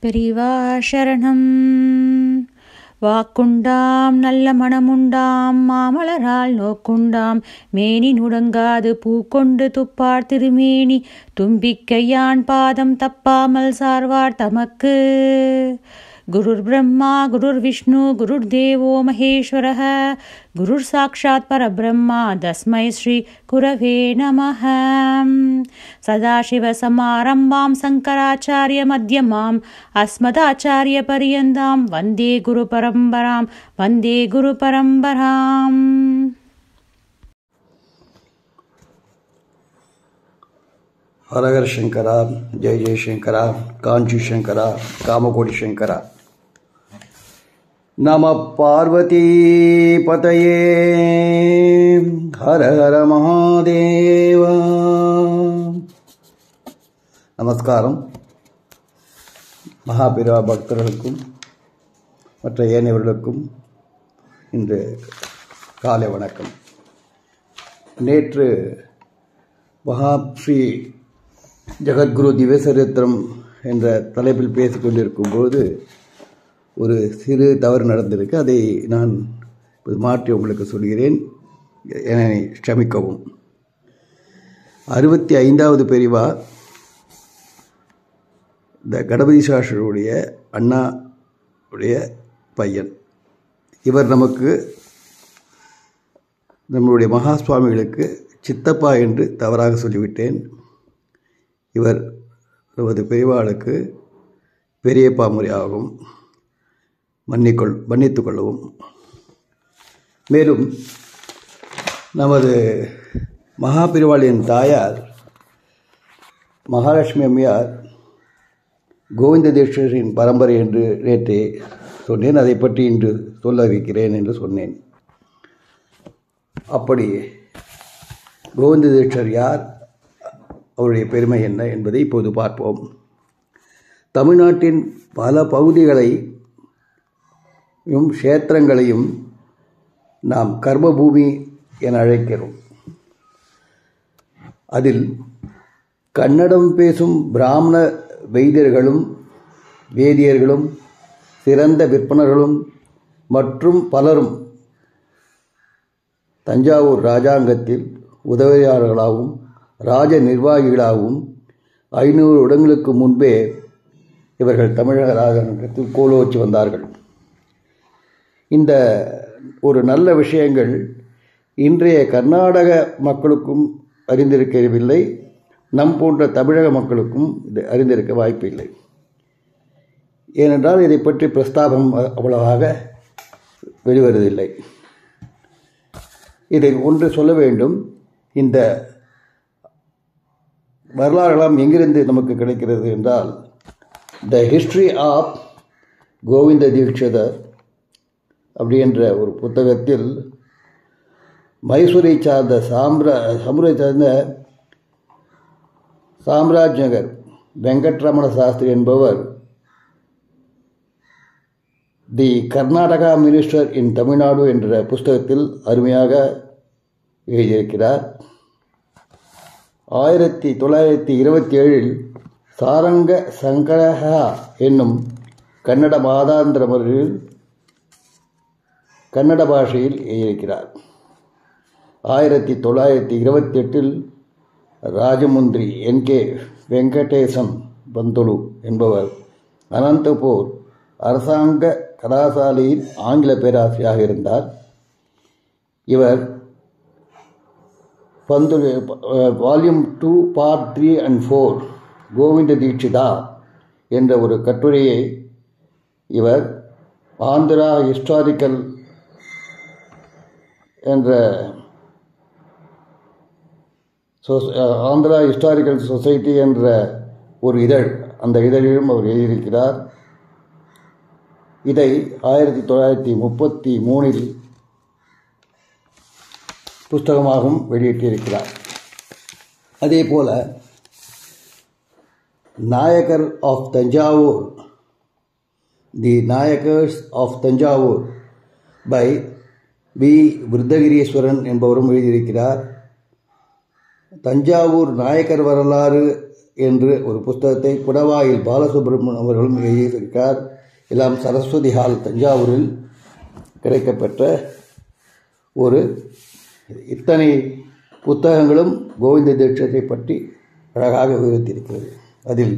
பெரிவா சரணம் வாக்குண்டாம் நல்ல மனமுண்டாம் மாமலரால் நோக்குண்டாம் மேனி நுடங்காது பூக்கொண்டு துப்பார் திருமேனி தும்பிக்கையான் பாதம் தப்பாமல் சார்வார் தமக்கு குருர் பிரம்மா குருர் விஷ்ணு குருர் தேவோ மகேஸ்வரः குருர் சாட்சாத் பரபிரம்மா தஸ்மை ஸ்ரீ குரவே நமः சதாசிவசமாரம்பாம் சங்கராச்சாரிய மத்தியமாம் அஸ்மதாச்சாரிய பரியந்தாம் வந்தே குரு பரம்பராம் வந்தே குரு பரம்பராம் ஹரஹர சங்கரா ஜெய ஜெயசங்கரா காஞ்சி சங்கரா காமகோடி சங்கரா நம பார்வதி பதயே ஹர ஹர மகாதேவா நமஸ்காரம் மகாபிரா பக்தர்களுக்கும் மற்ற ஏனையவர்களுக்கும் இன்று காலை வணக்கம் நேற்று மகாஸ்ரீ ஜெகத்குரு திவ்யசரித்திரம் என்ற தலைப்பில் பேசிக் கொண்டிருக்கும் போது ஒரு சிறு தவறு நடந்திருக்கு அதை நான் இப்போது மாற்றி உங்களுக்கு சொல்கிறேன் என்னை க்ஷமிக்கவும் அறுபத்தி ஐந்தாவது பிரிவா இந்த கணபதி சாஸ்திரருடைய அண்ணா உடைய பையன் இவர் நமக்கு நம்மளுடைய மகா சுவாமிகளுக்கு சித்தப்பா என்று தவறாக சொல்லிவிட்டேன் இவர் நமது பெரியவாளுக்கு பெரியப்பா முறையாகும் மன்னிக்கொள் மன்னித்து கொள்ளவும் மேலும் நமது மகா பெருவாளியின் தாயார் மகாலட்சுமி அம்மையார் கோவிந்த தீட்சரின் பரம்பரை என்று நேற்றே சொன்னேன் அதை பற்றி இன்று சொல்ல இருக்கிறேன் என்று சொன்னேன் அப்படி கோவிந்த தீட்சர் யார் அவருடைய பெருமை என்ன என்பதை இப்போது பார்ப்போம் தமிழ்நாட்டின் பல பகுதிகளையும் க்ஷேத்திரங்களையும் நாம் கர்மபூமி என அழைக்கிறோம் அதில் கன்னடம் பேசும் பிராமண வைத்தியர்களும் வேதியர்களும் சிறந்த விற்பனர்களும் மற்றும் பலரும் தஞ்சாவூர் ராஜாங்கத்தில் உதவியாளர்களாகவும் ராஜ நிர்வாகிகளாகவும் ஐநூறு இடங்களுக்கு முன்பே இவர்கள் தமிழக ராஜாங்கத்தில் கோலோச்சி வந்தார்கள் இந்த ஒரு நல்ல விஷயங்கள் இன்றைய கர்நாடக மக்களுக்கும் அறிந்திருக்கவில்லை நம் போன்ற தமிழக மக்களுக்கும் இது அறிந்திருக்க வாய்ப்பில்லை ஏனென்றால் இதை பற்றி பிரஸ்தாபம் அவ்வளவாக வெளிவருவதில்லை இதை ஒன்று சொல்ல வேண்டும் இந்த வரலாறுகளாம் எங்கிருந்து நமக்கு கிடைக்கிறது என்றால் the history of Govinda Dikshitar அப்படி என்ற ஒரு புத்தகத்தில் மைசூரை சார்ந்த சாம்ரா சமுரை சார்ந்த சாம்ராஜ் நகர் வெங்கட்ரமண சாஸ்திரி என்பவர் the Karnataka minister in Tamil Nadu என்ற புஸ்தகத்தில் அருமையாக எழுதியிருக்கிறார் ஆயிரத்தி தொள்ளாயிரத்தி இருபத்தி ஏழில் சாரங்க சங்கரஹா என்னும் கன்னட மாதாந்திர முறையில் கன்னட பாஷையில் எழுதியிருக்கிறார் ஆயிரத்தி தொள்ளாயிரத்தி இருபத்தி எட்டில் ராஜமுந்திரி என் கே வெங்கடேசம் பந்துலு என்பவர் அனந்தபூர் அரசாங்க கலாசாலையில் ஆங்கில பேராசிரியராக இருந்தார் இவர் Pantulu volume two part three and four Govinda Dikshita என்ற ஒரு கட்டுரையை இவர் ஆந்திரா ஹிஸ்டாரிக்கல் என்ற ஆந்திரா ஹிஸ்டாரிக்கல் சொசைட்டி என்ற ஒரு இதழ் அந்த இதழிலும் அவர் எழுதியிருக்கிறார் இதை ஆயிரத்தி தொள்ளாயிரத்தி முப்பத்தி மூணில் புஸ்தகமாகவும் வெளியிட்டிருக்கிறார் அதே போல Nayakar of Thanjavur the Nayakars of Thanjavur by P Vriddhagirisan என்பவரும் எழுதியிருக்கிறார் தஞ்சாவூர் நாயக்கர் வரலாறு என்று ஒரு புஸ்தகத்தை குடவாயில் பாலசுப்ரமணியம் அவர்களும் எழுதியிருக்கார் எல்லாம் சரஸ்வதி ஹால் தஞ்சாவூரில் கிடைக்கப்பெற்ற ஒரு இத்தனை புத்தகங்களும் கோவிந்த தீட்சத்தை பற்றி அழகாக விவரித்திருக்கிறது அதில்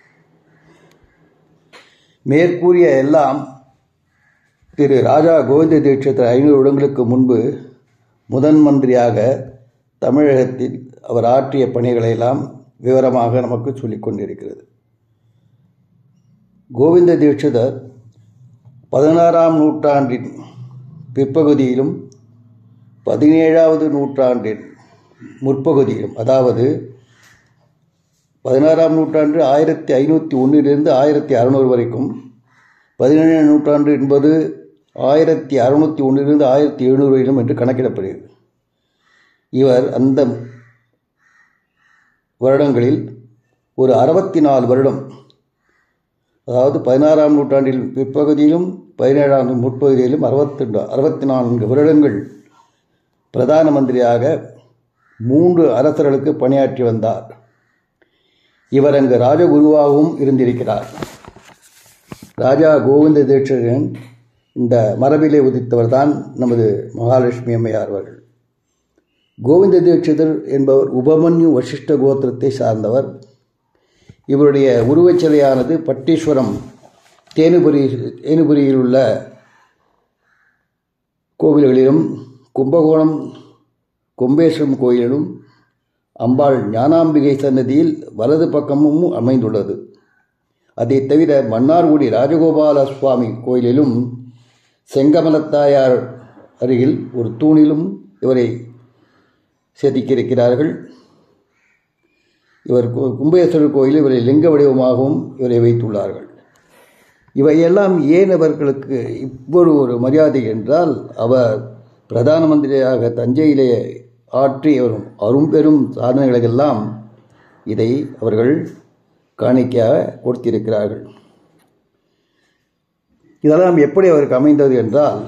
மேற்கூறிய எல்லாம் திரு ராஜா கோவிந்த தீட்சத்தர் ஐநூறு வருடங்களுக்கு முன்பு முதன் மந்திரியாக தமிழகத்தில் அவர் ஆற்றிய பணிகளை எல்லாம் விவரமாக நமக்கு சொல்லிக் கொண்டிருக்கிறது கோவிந்த தீட்சிதர் பதினாறாம் நூற்றாண்டின் பிற்பகுதியிலும் பதினேழாவது நூற்றாண்டின் முற்பகுதியிலும் அதாவது பதினாறாம் நூற்றாண்டு ஆயிரத்தி ஐநூற்றி ஒன்றிலிருந்து ஆயிரத்தி அறநூறு வரைக்கும் பதினேழாம் நூற்றாண்டு என்பது ஆயிரத்தி அறுநூற்றி ஒன்றிலிருந்து ஆயிரத்தி எழுநூறு வரையிலும் என்று கணக்கிடப்படுகிறது இவர் அந்த வருடங்களில் ஒரு அறுபத்தி நாலு வருடம் அதாவது பதினாறாம் நூற்றாண்டில் பிற்பகுதியிலும் பதினேழாம் முற்பகுதியிலும் அறுபத்தி அறுபத்தி நான்கு வருடங்கள் பிரதான மந்திரியாக மூன்று அரசர்களுக்கு பணியாற்றி வந்தார் இவர் அங்கு ராஜகுருவாகவும் இருந்திருக்கிறார் ராஜா கோவிந்த தீட்சகன் இந்த மரபிலே உதித்தவர் தான் நமது மகாலட்சுமி அம்மையார் அவர்கள் கோவிந்த தீட்சிதர் என்பவர் உபமன்யு வசிஷ்ட கோத்திரத்தை சார்ந்தவர் இவருடைய உருவச்சிலையானது பட்டீஸ்வரம் தேனுபுரி தேனுபுரியில் உள்ள கோவில்களிலும் கும்பகோணம் கும்பேஸ்வரம் கோயிலிலும் அம்பாள் ஞானாம்பிகை சன்னதியில் வலது பக்கமும் அமைந்துள்ளது அதை தவிர மன்னார்குடி ராஜகோபால சுவாமி கோயிலிலும் செங்கமலத்தாயார் அருகில் ஒரு தூணிலும் இவரை செதுக்கியிருக்கிறார்கள் இவர் கும்பேஸ்வரர் கோயிலில் இவரை லிங்க வடிவமாகவும் இவரை வைத்துள்ளார்கள் இவையெல்லாம் ஏன் அவர்களுக்கு இப்பொரு ஒரு மரியாதை என்றால் அவர் பிரதான மந்திரியாக தஞ்சையிலே ஆற்றி வரும் அரும்பெரும் சாதனைகளுக்கெல்லாம் இதை அவர்கள் காணிக்கையாக கொடுத்திருக்கிறார்கள் இதெல்லாம் எப்படி அவருக்கு அமைந்தது என்றால்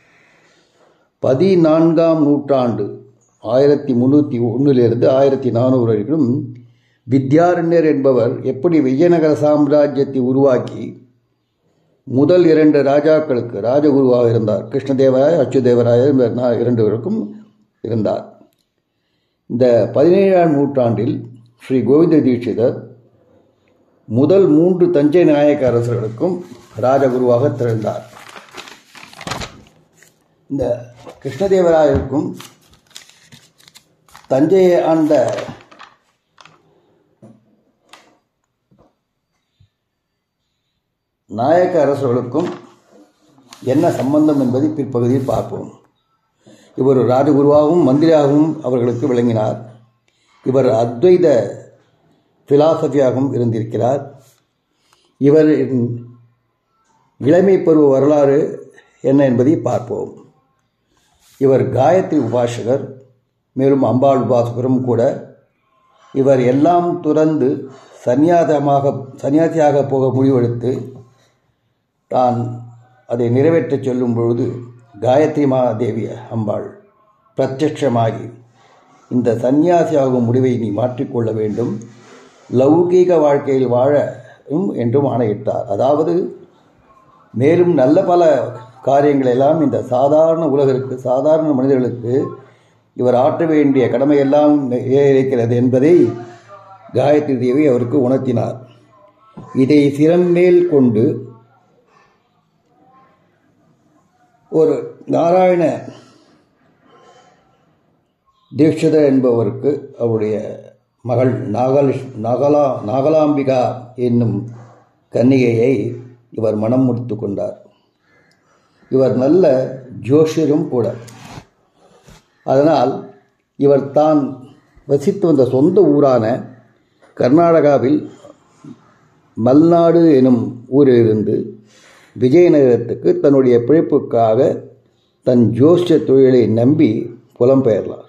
பதினான்காம் நூற்றாண்டு ஆயிரத்தி முந்நூற்றி ஒன்றிலிருந்து ஆயிரத்தி நானூறு வரைக்கும் வித்யாரண்யர் என்பவர் எப்படி விஜயநகர சாம்ராஜ்யத்தை உருவாக்கி முதல் இரண்டு ராஜாக்களுக்கு ராஜகுருவாக இருந்தார் கிருஷ்ணதேவராய அச்சுதேவராயர் இரண்டு பேருக்கும் இருந்தார் இந்த பதினேழாம் நூற்றாண்டில் ஸ்ரீ கோவிந்த தீட்சிதர் முதல் மூன்று தஞ்சை நாயக்க அரசர்களுக்கும் ராஜகுருவாக திறந்தார் இந்த கிருஷ்ணதேவராயருக்கும் தஞ்சையை ஆண்ட நாயக்க அரசர்களுக்கும் என்ன சம்பந்தம் என்பதை பிற்பகுதியில் பார்ப்போம் இவர் ராஜகுருவாகவும் மந்திரியாகவும் அவர்களுக்கு விளங்கினார் இவர் அத்வைத பிலாசபியாகவும் இருந்திருக்கிறார் இவர் இளமை பருவ வரலாறு என்ன என்பதை பார்ப்போம் இவர் காயத்ரி உபாசகர் மேலும் அம்பாள் உபாசகரும் கூட இவர் எல்லாம் துறந்து சந்நியாசமாக சன்னியாசியாக போக முடிவெடுத்து தான் அதை நிறைவேற்றச் சொல்லும் பொழுது காயத்ரி மாதேவி அம்பாள் பிரத்யட்சமாகி இந்த சந்நியாசியாகும் முடிவை நீ மாற்றிக்கொள்ள வேண்டும் லௌகீக வாழ்க்கையில் வாழவும் என்றும் ஆணையிட்டார் அதாவது மேலும் நல்ல பல காரியங்களெல்லாம் இந்த சாதாரண உலகிற்கு சாதாரண மனிதர்களுக்கு இவர் ஆற்ற வேண்டிய கடமையெல்லாம் இருக்கிறது என்பதை காயத்ரி தேவி அவருக்கு உணர்த்தினார் இதை சிறமேல் கொண்டு ஒரு நாராயண தீட்சிதர் என்பவருக்கு அவருடைய மகள் நாகலிஷ் நாகலா நாகலாம்பிகா என்னும் கன்னிகையை இவர் மனம் முடித்து கொண்டார் இவர் நல்ல ஜோஷியரும் கூட அதனால் இவர் தான் வசித்து வந்த சொந்த ஊரான கர்நாடகாவில் மல்நாடு எனும் ஊரிலிருந்து விஜயநகரத்துக்கு தன்னுடைய பிழைப்புக்காக தன் ஜோசிய தொழிலை நம்பி புலம்பெயர்ந்தார்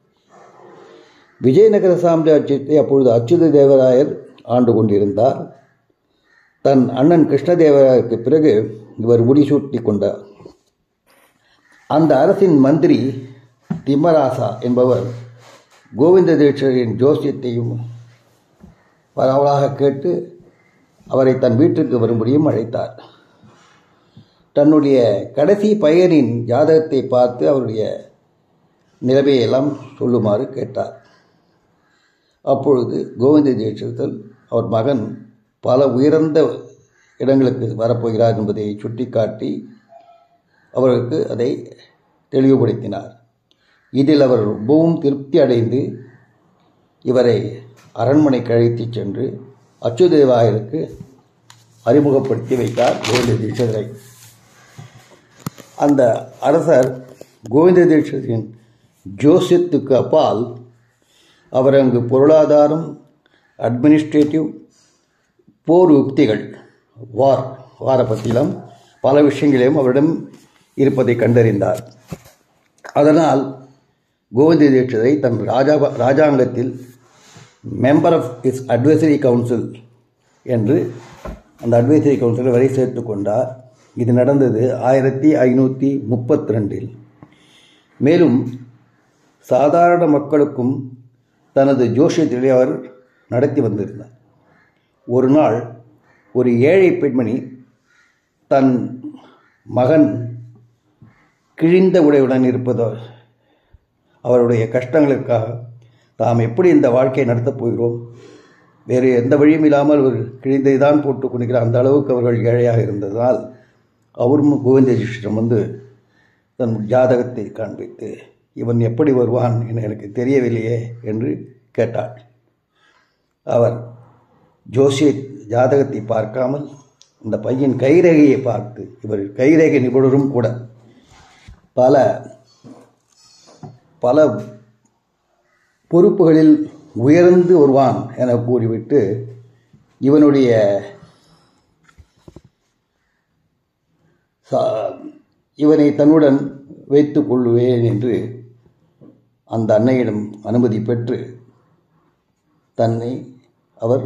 விஜயநகர சாம்ராஜ்யத்தை அப்பொழுது அச்சுத தேவராயர் ஆண்டு கொண்டிருந்தார் தன் அண்ணன் கிருஷ்ணதேவராயருக்கு பிறகு இவர் முடிசூட்டி கொண்டார் அந்த அரசின் மந்திரி திம்மராசா என்பவர் கோவிந்த தீட்சரின் ஜோசியத்தையும் பரவலாக கேட்டு அவரை தன் வீட்டிற்கு வரும்படியும் அழைத்தார் தன்னுடைய கடைசி பையனின் ஜாதகத்தை பார்த்து அவருடைய நிலைமையெல்லாம் சொல்லுமாறு கேட்டார் அப்பொழுது கோவிந்த தீட்சிதர் அவர் மகன் பல உயர்ந்த இடங்களுக்கு வரப்போகிறார் என்பதை சுட்டிக்காட்டி அவருக்கு அதை தெளிவுபடுத்தினார் இதில் அவர் ரொம்பவும் திருப்தி அடைந்து இவரை அரண்மனைக்கு அழைத்துச் சென்று அச்சுதேவாயருக்கு அறிமுகப்படுத்தி வைத்தார் கோவிந்த தீட்சிதரை அந்த அரசர் கோவிந்த தீட்சிதரின் ஜோசியத்துக்கு அப்பால் அவர் அங்கு பொருளாதாரம் அட்மினிஸ்ட்ரேட்டிவ் போர் யுக்திகள் வார் வார பத்திலம் பல விஷயங்களையும் அவரிடம் இருப்பதை கண்டறிந்தார் அதனால் கோவிந்த தீட்சிதரை தன் ராஜா ராஜாங்கத்தில் member of his advisory council என்று அந்த அட்வைசரி கவுன்சிலை வரை சேர்த்து கொண்டார் இது நடந்தது ஆயிரத்தி ஐநூற்றி முப்பத்தி ரெண்டில் மேலும் சாதாரண மக்களுக்கும் தனது ஜோஷியத்திலே அவர் நடத்தி வந்திருந்தார் ஒரு நாள் ஒரு ஏழை பெண்மணி தன் மகன் கிழிந்த உடையுடன் இருப்பதோ அவருடைய கஷ்டங்களுக்காக தாம் எப்படி இந்த வாழ்க்கையை நடத்தப் போகிறோம் வேறு எந்த வழியும் இல்லாமல் ஒரு கிழிந்தை தான் போட்டு கொண்டிருக்கிற அந்த அளவுக்கு அவர்கள் ஏழையாக இருந்ததால் அவரும் கோவிந்தஜிஷ்டம் வந்து தன் ஜாதகத்தை காண்பித்து இவன் எப்படி வருவான் என எனக்கு தெரியவில்லையே என்று கேட்டாள் அவர் ஜோசிய ஜாதகத்தை பார்க்காமல் இந்த பையன் கைரேகையை பார்த்து இவர் கைரேகை நிபுணரும் கூட பல பல பொறுப்புகளில் உயர்ந்து வருவான் என கூறிவிட்டு இவனுடைய இவனை தன்னுடன் வைத்துக் கொள்ளுவேன் என்று அந்த அன்னையிடம் அனுமதி பெற்று தன்னை அவர்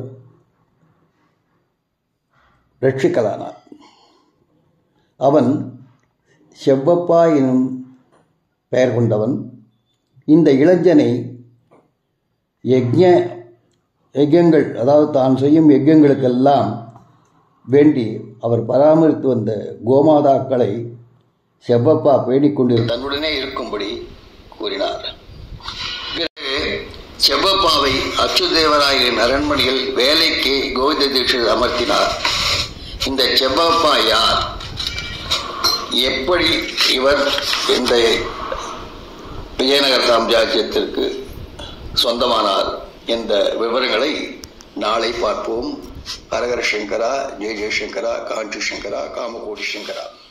ரட்சிக்கலானார் அவன் செவ்வப்பா எனும் பெயர் கொண்டவன் இந்த இளைஞனை யஜ்ஞ யஜ்யங்கள் அதாவது தான் செய்யும் யஜ்யங்களுக்கெல்லாம் வேண்டி அவர் பராமரித்து வந்த கோமாதாக்களை செவ்வப்பா பேணிக் கொண்டிருந்த தன்னுடனே இருக்கும்படி கூறினார் பிறகு செவ்வப்பாவை அச்சுதேவராயரின் அரண்மனையில் வேலைக்கு கோவிந்த தீட்சிதர் அமர்த்தினார் இந்த செவ்வப்பா யார் எப்படி இவர் இந்த விஜயநகர சாம்ராஜ்யத்திற்கு சொந்தமானார் என்ற விவரங்களை நாளை பார்ப்போம் ஹரஹர சங்கரா ஜெய ஜெயசங்கரா காஞ்சி சங்கரா காமகோடி சங்கரா